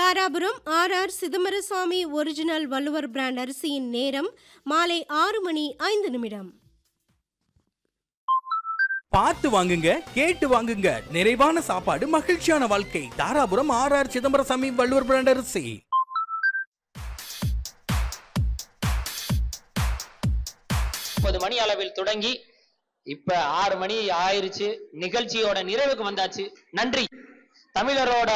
Dharapuram R R Chidambarasamy original Valluvar brand அரிசியின் நேரம் மாலை ஆறு மணி ஐந்து நிமிடம் பார்த்து வாங்குங்க கேட்டு வாங்குங்க நிறைவான சாப்பாடு மகிழ்ச்சியான வாழ்க்கை Dharapuram R R Chidambarasamy Valluvar brand அரிசி முப்பது மணி அளவில் தொடங்கி இப்ப ஆறு மணி ஆயிருச்சு நிகழ்ச்சியோட நிறைவுக்கு வந்தாச்சு நன்றி தமிழரோட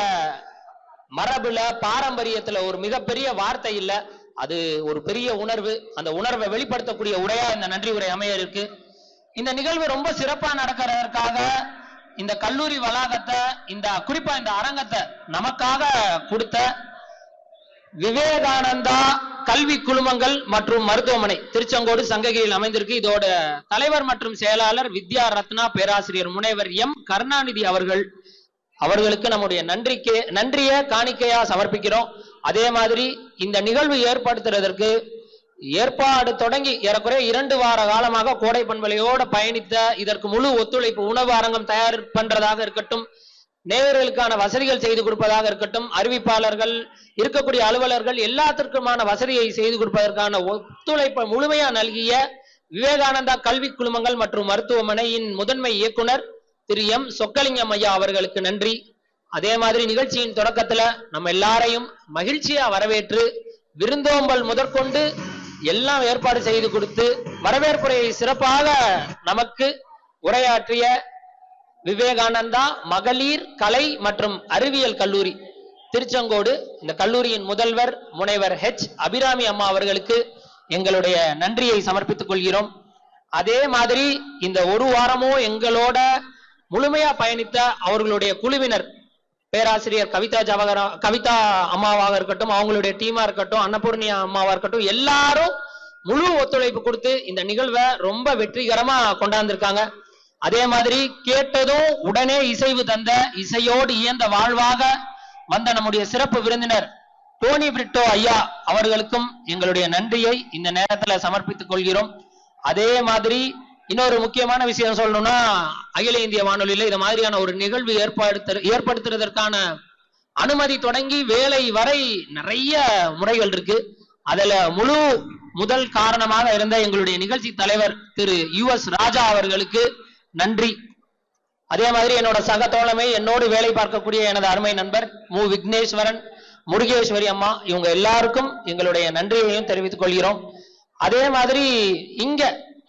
மரபுல பாரம்பரியத்துல ஒரு மிகப்பெரிய வார்த்தை இல்ல அது ஒரு பெரிய உணர்வு அந்த உணர்வை வெளிப்படுத்தக்கூடிய உரையா இந்த நன்றி உரை அமைய இருக்கு இந்த நிகழ்வு ரொம்ப சிறப்பா நடக்கிறதற்காக இந்த கல்லூரி வளாகத்தை இந்த குறிப்பா இந்த அரங்கத்தை நமக்காக கொடுத்த விவேகானந்தா கல்வி குழுமங்கள் மற்றும் மருத்துவமனை திருச்செங்கோடு சங்ககிரியில் அமைந்திருக்கு இதோட தலைவர் மற்றும் செயலாளர் வித்யா ரத்னா பேராசிரியர் முனைவர் எம் கருணாநிதி அவர்கள் அவர்களுக்கு நம்முடைய நன்றிக்கு நன்றிய காணிக்கையா சமர்ப்பிக்கிறோம் அதே மாதிரி இந்த நிகழ்வு ஏற்படுத்துறதற்கு ஏற்பாடு தொடங்கி ஏறக்குறைய இரண்டு வார காலமாக கோடை பண்பலையோட பயணித்த இதற்கு முழு ஒத்துழைப்பு உணவு அரங்கம் தயார் பண்றதாக இருக்கட்டும் நேயர்களுக்கான வசதிகள் செய்து கொடுப்பதாக இருக்கட்டும் அறிவிப்பாளர்கள் இருக்கக்கூடிய அலுவலர்கள் எல்லாத்திற்குமான வசதியை செய்து கொடுப்பதற்கான ஒத்துழைப்பை முழுமையா நல்கிய விவேகானந்தா கல்வி குழுமங்கள் மற்றும் மருத்துவமனையின் முதன்மை இயக்குனர் திரு எம் சொக்கலிங்கம் ஐயா அவர்களுக்கு நன்றி அதே மாதிரி நிகழ்ச்சியின் தொடக்கத்துல நம்ம எல்லாரையும் மகிழ்ச்சியா வரவேற்று விருந்தோம்பல் முதற்கொண்டு எல்லாம் ஏற்பாடு செய்து கொடுத்து வரவேற்புரையை சிறப்பாக நமக்கு உரையாற்றிய விவேகானந்தா மகளிர் கலை மற்றும் அறிவியல் கல்லூரி திருச்செங்கோடு இந்த கல்லூரியின் முதல்வர் முனைவர் ஹெச் அபிராமி அம்மா அவர்களுக்கு எங்களுடைய நன்றியை சமர்ப்பித்துக் கொள்கிறோம் அதே மாதிரி இந்த ஒரு வாரமோ எங்களோட முழுமையா பயணித்த அவர்களுடைய குழுவினர் பேராசிரியர் கவிதா ஜவஹரா கவிதா அம்மாவாக இருக்கட்டும் அவங்களுடைய டீமா இருக்கட்டும் அன்னபூர்ணி அம்மாவா இருக்கட்டும் எல்லாரும் முழு ஒத்துழைப்பு கொடுத்து இந்த நிகழ்வை ரொம்ப வெற்றிகரமா கொண்டாந்துருக்காங்க அதே மாதிரி கேட்டதும் உடனே இசைவு தந்த இசையோடு இயந்த வாழ்வாக வந்த நம்முடைய சிறப்பு விருந்தினர் டோனி பிரிட்டோ ஐயா அவர்களுக்கும் எங்களுடைய நன்றியை இந்த நேரத்துல சமர்ப்பித்துக் கொள்கிறோம் அதே மாதிரி இன்னொரு முக்கியமான விஷயம் சொல்லணும்னா அகில இந்திய வானொலியில இது மாதிரியான ஒரு நிகழ்வு ஏற்படுத்த ஏற்படுத்துறதற்கான அனுமதி தொடங்கி வேலை வரை நிறைய முறைகள் இருக்கு அதுல முழு முதல் காரணமாக இருந்த எங்களுடைய நிகழ்ச்சி தலைவர் திரு யு எஸ் ராஜா அவர்களுக்கு நன்றி அதே மாதிரி என்னோட சக தோழமை என்னோடு வேலை பார்க்கக்கூடிய எனது அருமை நண்பர் மு விக்னேஸ்வரன் முருகேஸ்வரி அம்மா இவங்க எல்லாருக்கும் எங்களுடைய நன்றியையும் தெரிவித்துக் கொள்கிறோம் அதே மாதிரி இங்க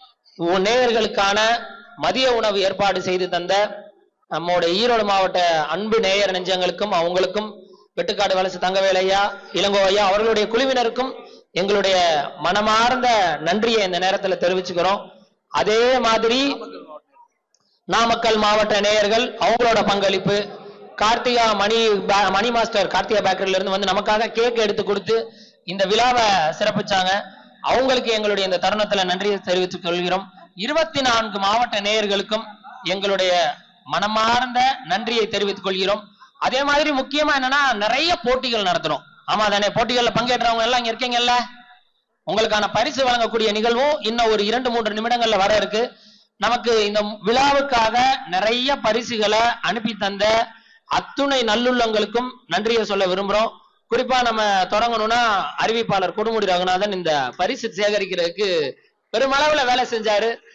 உ- நேயர்களுக்கான மதிய உணவு ஏற்பாடு செய்து தந்த நம்மோட ஈரோடு மாவட்ட அன்பு நேயர் நெஞ்சங்களுக்கும் அவங்களுக்கும் வெட்டுக்காடு வலசு தங்கவேலையா இளங்கோ ஐயா அவர்களுடைய குழுவினருக்கும் எங்களுடைய மனமார்ந்த நன்றியை இந்த நேரத்துல தெரிவிச்சுக்கிறோம் அதே மாதிரி நாமக்கல் மாவட்ட நேயர்கள் அவங்களோட பங்களிப்பு கார்த்திகா மணி பா- மணி மாஸ்டர் கார்த்திகா பேக்கரில இருந்து வந்து நமக்காக கேக் எடுத்து கொடுத்து இந்த விழாவை சிறப்பிச்சாங்க அவங்களுக்கு எங்களுடைய இந்த தருணத்துல நன்றியை தெரிவித்துக் கொள்கிறோம் இருபத்தி நான்கு மாவட்ட நேயர்களுக்கும் எங்களுடைய மனமார்ந்த நன்றியை தெரிவித்துக் கொள்கிறோம் அதே மாதிரி முக்கியமா என்னன்னா நிறைய போட்டிகள் நடத்துறோம் ஆமா தானே போட்டிகள்ல பங்கேற்றவங்க எல்லாம் இங்க இருக்கீங்கல்ல உங்களுக்கான பரிசு வழங்கக்கூடிய நிகழ்வும் இன்னும் ஒரு இரண்டு மூன்று நிமிடங்கள்ல வர இருக்கு நமக்கு இந்த விழாவுக்காக நிறைய பரிசுகளை அனுப்பி தந்த அத்துணை நல்லுள்ளங்களுக்கும் நன்றியை சொல்ல விரும்புறோம் குறிப்பா நம்ம தொடங்கணும்னா அறிவிப்பாளர் கொடுமுடி ரகுநாதன் இந்த பரிசு சேகரிக்கிறதுக்கு பெருமளவுல வேலை செஞ்சாரு